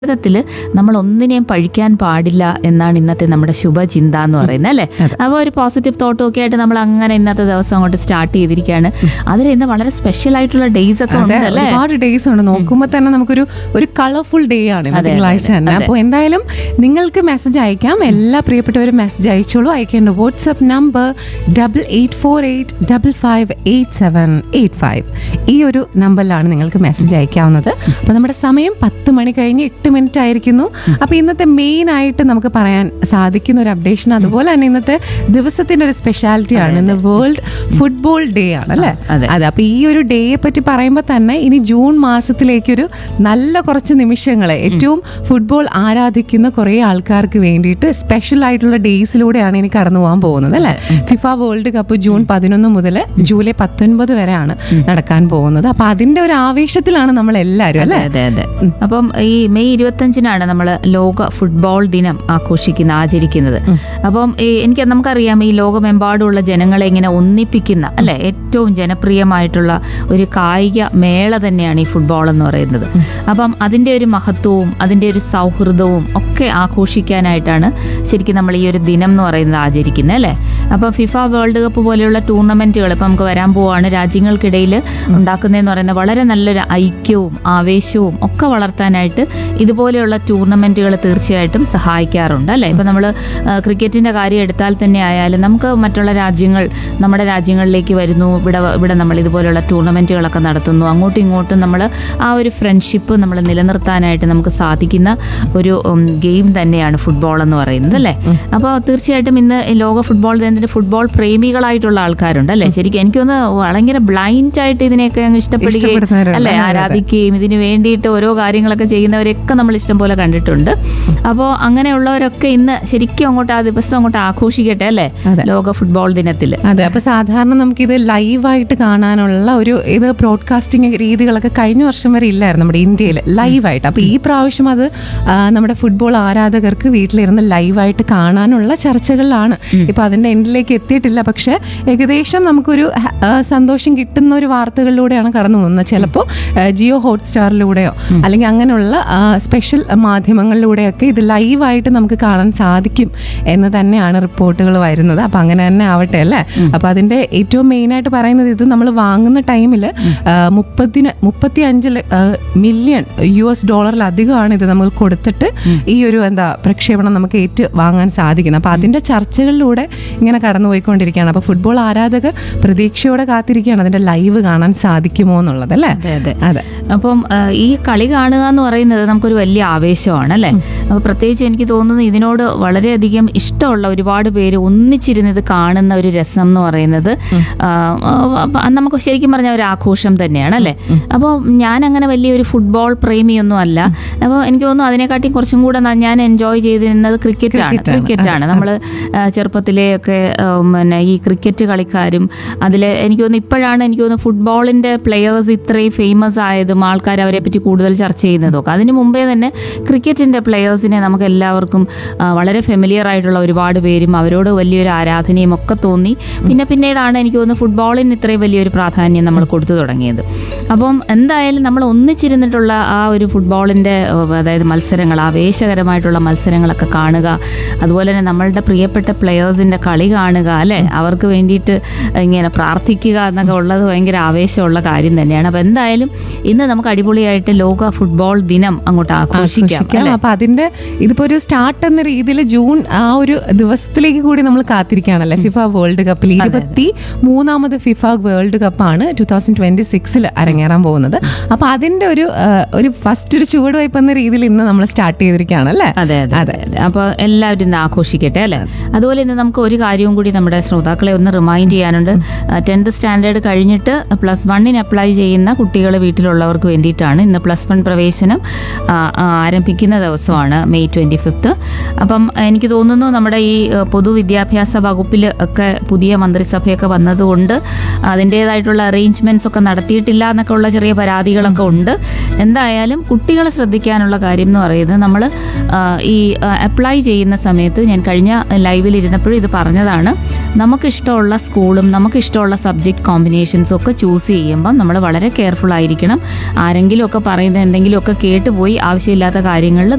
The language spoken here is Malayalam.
ജീവിതത്തിൽ നമ്മൾ ഒന്നിനെയും പഴിക്കാൻ പാടില്ല എന്നാണ് ഇന്നത്തെ നമ്മുടെ ശുഭചിന്ത എന്ന് പറയുന്നത് അല്ലേ അപ്പോൾ ഒരു പോസിറ്റീവ് തോട്ടും ഒക്കെ ആയിട്ട് നമ്മൾ അങ്ങനെ ഇന്നത്തെ ദിവസം അങ്ങോട്ട് സ്റ്റാർട്ട് ചെയ്തിരിക്കുകയാണ് അതിൽ ഇന്ന് വളരെ സ്പെഷ്യൽ ആയിട്ടുള്ള ഡേയ്സ് ഒക്കെ അതെ ഉണ്ട് അല്ലേ ഒരുപാട് ഡേയ്സ് ഉണ്ട് നോക്കുമ്പോൾ തന്നെ നമുക്കൊരു ഒരു കളർഫുൾ ഡേ ആണ് ഇന്ന് അതെ, തിങ്കളാഴ്ച അതെ, തന്നെ അതെ. അപ്പോൾ എന്തായാലും നിങ്ങൾക്ക് മെസ്സേജ് അയക്കാം എല്ലാ പ്രിയപ്പെട്ടവരും മെസ്സേജ് അയച്ചോളൂ അയക്കേണ്ട WhatsApp number double eight four eight double five eight seven eight five ഈ ഒരു നമ്പറിലാണ് നിങ്ങൾക്ക് മെസ്സേജ് അയക്കാവുന്നത് അപ്പോൾ നമ്മുടെ സമയം പത്ത് മണി കഴിഞ്ഞ് എട്ട് മിനിറ്റ് ആയിരിക്കുന്നു അപ്പോൾ ഇന്നത്തെ മെയിൻ ആയിട്ട് നമുക്ക് പറയാൻ സാധിക്കുന്ന ഒരു അപ്ഡേഷൻ അതുപോലെ തന്നെ ഇന്നത്തെ ദിവസത്തിന്റെ ഒരു സ്പെഷ്യാലിറ്റി ആണ് ഇന്ന് വേൾഡ് ഫുട്ബോൾ ഡേ ആണ് അല്ലേ അതെ. അതെ അപ്പൊ ഈ ഒരു ഡേയെ പറ്റി പറയുമ്പോൾ തന്നെ ഇനി ജൂൺ മാസത്തിലേക്കൊരു നല്ല കുറച്ച് നിമിഷങ്ങളെ ഏറ്റവും ഫുട്ബോൾ ആരാധിക്കുന്ന കുറേ ആൾക്കാർക്ക് വേണ്ടിയിട്ട് സ്പെഷ്യൽ ആയിട്ടുള്ള ഡേയ്സിലൂടെയാണ് ഇനി കടന്നു പോകാൻ പോകുന്നത് അല്ലേ ഫിഫ വേൾഡ് കപ്പ് ജൂൺ പതിനൊന്ന് മുതൽ ജൂലൈ പത്തൊൻപത് വരെയാണ് നടക്കാൻ പോകുന്നത് അപ്പൊ അതിന്റെ ഒരു ആവേശത്തിലാണ് നമ്മൾ എല്ലാവരും അതെ അല്ലേ അതെ അതെ അപ്പം ഈ മെയ് ഇരുപത്തഞ്ചിനാണ് നമ്മൾ ലോക ഫുട്ബോൾ ദിനം ആഘോഷിക്കുന്ന ആചരിക്കുന്നത് അപ്പം ഈ എനിക്ക് നമുക്കറിയാം ഈ ലോകമെമ്പാടുമുള്ള ജനങ്ങളെ ഇങ്ങനെ ഒന്നിപ്പിക്കുന്ന അല്ലെ ഏറ്റവും ജനപ്രിയമായിട്ടുള്ള ഒരു കായിക മേള തന്നെയാണ് ഈ ഫുട്ബോൾ എന്ന് പറയുന്നത് അപ്പം അതിൻ്റെ ഒരു മഹത്വവും അതിൻ്റെ ഒരു സൗഹൃദവും ഒക്കെ ആഘോഷിക്കാനായിട്ടാണ് ശരിക്കും നമ്മൾ ഈ ഒരു ദിനം എന്ന് പറയുന്നത് ആചരിക്കുന്നത് അല്ലേ അപ്പം ഫിഫ വേൾഡ് കപ്പ് പോലെയുള്ള ടൂർണമെന്റുകൾ ഇപ്പം നമുക്ക് വരാൻ പോവാണ് രാജ്യങ്ങൾക്കിടയിൽ ഉണ്ടാക്കുന്നതെന്ന് പറയുന്നത് വളരെ നല്ലൊരു ഐക്യവും ആവേശവും ഒക്കെ വളർത്താനായിട്ട് ഇതുപോലെയുള്ള ടൂർണമെന്റുകൾ തീർച്ചയായിട്ടും സഹായിക്കാറുണ്ട് അല്ലേ ഇപ്പം നമ്മൾ ക്രിക്കറ്റിന്റെ കാര്യം എടുത്താൽ തന്നെ ആയാലും നമുക്ക് മറ്റുള്ള രാജ്യങ്ങൾ നമ്മുടെ രാജ്യങ്ങളിലേക്ക് വരുന്നു ഇവിടെ ഇവിടെ നമ്മൾ ഇതുപോലെയുള്ള ടൂർണമെന്റുകളൊക്കെ നടത്തുന്നു അങ്ങോട്ടും ഇങ്ങോട്ടും നമ്മൾ ആ ഒരു ഫ്രണ്ട്ഷിപ്പ് നമ്മൾ നിലനിർത്താനായിട്ട് നമുക്ക് സാധിക്കുന്ന ഒരു ഗെയിം തന്നെയാണ് ഫുട്ബോൾ എന്ന് പറയുന്നത് അല്ലേ അപ്പോൾ തീർച്ചയായിട്ടും ഇന്ന് ഈ ലോക ഫുട്ബോൾ ദിനത്തിന് ഫുട്ബോൾ പ്രേമികളായിട്ടുള്ള ആൾക്കാരുണ്ട് അല്ലേ ശരിക്കും എനിക്കൊന്ന് ഭയങ്കര ബ്ലൈൻഡ് ആയിട്ട് ഇതിനെയൊക്കെ അങ്ങ് ഇഷ്ടപ്പെടുകയും ഇഷ്ടപ്പെടുന്നവരുണ്ട്. അല്ലേ അതെ, അതെ. ആരാധിക്കുകയും ഇതിന് വേണ്ടിയിട്ട് ഓരോ കാര്യങ്ങളൊക്കെ ചെയ്യുന്നവരൊക്കെ നമ്മൾ ഇഷ്ടം പോലെ കണ്ടിട്ടുണ്ട് അപ്പോൾ അങ്ങനെയുള്ളവരൊക്കെ ഇന്ന് ശരിക്കും അങ്ങോട്ട് ആ ദിവസം അങ്ങോട്ട് ആഘോഷിക്കട്ടെ അല്ലേ അതെ. ലോക ഫുട്ബോൾ ദിനത്തിൽ അതെ അപ്പൊ സാധാരണ നമുക്കിത് ലൈവായിട്ട് കാണാനുള്ള ഒരു ഇത് ബ്രോഡ്കാസ്റ്റിംഗ് രീതികളൊക്കെ കഴിഞ്ഞ വർഷം വരെ ഇല്ലായിരുന്നു നമ്മുടെ ഇന്ത്യയിൽ ലൈവായിട്ട് അപ്പൊ ഈ പ്രാവശ്യം അത് ആ, നമ്മുടെ ഫുട്ബോൾ ആരാധകർക്ക് വീട്ടിലിരുന്ന് ലൈവായിട്ട് കാണാനുള്ള ചർച്ചകളിലാണ് ഇപ്പൊ അതിന്റെ എൻഡിലേക്ക് എത്തിയിട്ടില്ല പക്ഷെ ഏകദേശം നമുക്കൊരു ഹ- ആ, സന്തോഷം കിട്ടുന്ന ഒരു വാർത്തകളിലൂടെയാണ് കടന്നു പോകുന്നത് ചിലപ്പോൾ ജിയോ ഹോട്ട്സ്റ്റാറിലൂടെയോ അല്ലെങ്കിൽ അങ്ങനെയുള്ള സ്പെഷ്യൽ മാധ്യമങ്ങളിലൂടെയൊക്കെ ഇത് ലൈവായിട്ട് നമുക്ക് കാണാൻ സാധിക്കും എന്ന് തന്നെയാണ് റിപ്പോർട്ടുകൾ വരുന്നത് അപ്പൊ അങ്ങനെ തന്നെ ആവട്ടെ അല്ലേ അപ്പൊ അതിന്റെ ഏറ്റവും മെയിൻ ആയിട്ട് പറയുന്നത് ഇത് നമ്മൾ വാങ്ങുന്ന ടൈമിൽ മുപ്പതിന് മുപ്പത്തി അഞ്ച് മില്യൺ യു എസ് ഡോളറിലധികമാണ് ഇത് നമ്മൾ കൊടുത്തിട്ട് ഈ ഒരു എന്താ പ്രക്ഷേപണം നമുക്ക് ഏറ്റ് വാങ്ങാൻ സാധിക്കുന്നത് അപ്പൊ അതിന്റെ ചർച്ചകളിലൂടെ ഇങ്ങനെ കടന്നുപോയിക്കൊണ്ടിരിക്കുകയാണ് അപ്പൊ ഫുട്ബോൾ ആരാധകർ പ്രതീക്ഷയോടെ കാത്തിരിക്കുകയാണ് അതിന്റെ ലൈവ് കാണാൻ സാധിക്കുമോ എന്നുള്ളത് അല്ലേ അതെ അതെ അതെ അപ്പം ആ, ഈ കളി കാണുക എന്ന് പറയുന്നത് നമുക്കൊരു വലിയ ആവേശമാണ് അല്ലേ അപ്പോൾ പ്രത്യേകിച്ച് എനിക്ക് തോന്നുന്നു ഇതിനോട് വളരെയധികം ഇഷ്ടമുള്ള ഒരുപാട് പേര് ഒന്നിച്ചിരുന്ന് ഇത് കാണുന്ന ഒരു രസം എന്ന് പറയുന്നത് ആ, ആ, നമുക്ക് ശരിക്കും പറഞ്ഞ ഒരു ആഘോഷം തന്നെയാണ് അല്ലേ അപ്പോൾ ഞാൻ അങ്ങനെ വലിയൊരു ഫുട്ബോൾ പ്രേമിയൊന്നും അല്ല അപ്പോൾ എനിക്ക് തോന്നുന്നു അതിനെക്കാട്ടിയും കുറച്ചും കൂടെ ന- ഞാൻ എൻജോയ് ചെയ്തിരുന്നത് ക്രിക്കറ്റാണ് ക്രിക്കറ്റാണ്. ക്രിക്കറ്റാണ് നമ്മൾ ചെറുപ്പത്തിലെ ഒക്കെ പിന്നെ ഈ ക്രിക്കറ്റ് കളിക്കാരും അതിൽ എനിക്ക് തോന്നുന്നു ഇപ്പോഴാണ് എനിക്ക് തോന്നുന്നു ഫുട്ബോളിൻ്റെ പ്ലെയേഴ്സ് ഇത്രയും ഫേമസ് ആയതും ആൾക്കാർ അവരെ പറ്റി കൂടുതൽ ചർച്ച ചെയ്യുന്നതും ഒക്കെ അതിന് മുമ്പേ തന്നെ ക്രിക്കറ്റിൻ്റെ പ്ലെയേഴ്സിനെ നമുക്ക് എല്ലാവർക്കും ആ, വളരെ ഫെമിലിയർ ആയിട്ടുള്ള ഒരുപാട് പേരും അവരോട് വലിയൊരു ആരാധനയും ഒക്കെ തോന്നി പിന്നെ പിന്നീടാണ് എനിക്ക് തോന്നുന്നു ഫുട്ബോളിന് ഇത്രയും വലിയൊരു പ്രാധാന്യം നമ്മൾ കൊടുത്തു തുടങ്ങിയത് അപ്പം എന്തായാലും നമ്മൾ ഒന്നിച്ചിരുന്നിട്ടുള്ള ആ ഒരു ഫുട്ബോളിൻ്റെ അതായത് മത്സരങ്ങൾ ആവേശകരമായിട്ടുള്ള മത്സരങ്ങളൊക്കെ കാണുക അതുപോലെ തന്നെ നമ്മളുടെ പ്രിയപ്പെട്ട പ്ലെയേഴ്സിൻ്റെ കളി കാണുക അല്ലേ അവർക്ക് വേണ്ടിയിട്ട് ഇങ്ങനെ പ്രാർത്ഥിക്കുക എന്നൊക്കെ ഉള്ളത് ഭയങ്കര ആവേശമുള്ള കാര്യം തന്നെയാണ് അപ്പം എന്തായാലും ഇന്ന് നമുക്ക് അടിപൊളിയായിട്ട് ലോക ഫുട്ബോൾ ദിനം അങ്ങോട്ട് ആഘോഷിക്കാം ആഘോഷിക്കാം അല്ലേ? അപ്പൊ അതിന്റെ ഇതിപ്പോ ഒരു സ്റ്റാർട്ട് എന്ന രീതിയിൽ ജൂൺ ആ ഒരു ദിവസത്തിലേക്ക് കൂടി നമ്മൾ കാത്തിരിക്കുകയാണല്ലേ ഫിഫ വേൾഡ് കപ്പിൽ ഇരുപത്തി മൂന്നാമത് ഫിഫ വേൾഡ് കപ്പാണ് ടൂ തൗസൻഡ് ട്വന്റി സിക്സിൽ അരങ്ങേറാൻ പോകുന്നത് അപ്പൊ അതിന്റെ ഒരു ആ, ഒരു ഫസ്റ്റ് ഒരു ചുവടുവയ്പ് എന്ന രീതിയിൽ ഇന്ന് നമ്മൾ സ്റ്റാർട്ട് ചെയ്തിരിക്കുകയാണ് അല്ലേ അതെ അതെ അതെ അതെ അപ്പോൾ എല്ലാവരും ഇന്ന് ആഘോഷിക്കട്ടെ അല്ലേ അതുപോലെ ഇന്ന് നമുക്ക് ഒരു കാര്യവും കൂടി നമ്മുടെ ശ്രോതാക്കളെ ഒന്ന് റിമൈൻഡ് ചെയ്യാനുണ്ട് ടെൻത്ത് സ്റ്റാൻഡേർഡ് കഴിഞ്ഞിട്ട് പ്ലസ് വണ്ണിന് അപ്ലൈ ചെയ്യുന്ന കുട്ടികൾ വീട്ടിലുള്ളവർക്ക് വേണ്ടിയിട്ടാണ് ഇന്ന് പ്ലസ് വൺ പ്രവേശനം ആ, ആ, ആരംഭിക്കുന്ന ദിവസമാണ് മെയ് ട്വൻറ്റി ഫിഫ്ത്ത് അപ്പം എനിക്ക് തോന്നുന്നു നമ്മുടെ ഈ ആ, പൊതുവിദ്യാഭ്യാസ വകുപ്പിൽ ഒക്കെ പുതിയ മന്ത്രിസഭയൊക്കെ വന്നതുകൊണ്ട് അതിൻ്റേതായിട്ടുള്ള അറേഞ്ച്മെൻറ്റ്സ് ഒക്കെ നടത്തിയിട്ടില്ല എന്നൊക്കെ ഉള്ള ചെറിയ പരാതികളൊക്കെ ഉണ്ട് എന്തായാലും കുട്ടികൾ ശ്രദ്ധിക്കാനുള്ള കാര്യം എന്ന് പറയുന്നത് നമ്മൾ ഈ അപ്ലൈ ചെയ്യുന്ന സമയത്ത് ഞാൻ കഴിഞ്ഞ ലൈവിൽ ഇരുന്നപ്പോഴും ഇത് പറഞ്ഞതാണ് നമുക്കിഷ്ടമുള്ള സ്കൂളും നമുക്കിഷ്ടമുള്ള സബ്ജക്റ്റ് കോമ്പിനേഷൻസും ഒക്കെ ചൂസ് ചെയ്യുമ്പം നമ്മൾ വളരെ കെയർഫുൾ ആയിരിക്കണം ആരെങ്കിലും ഒക്കെ പറയുന്ന എന്തെങ്കിലുമൊക്കെ കേട്ടുപോയി ആവശ്യമില്ലാത്ത കാര്യങ്ങളിൽ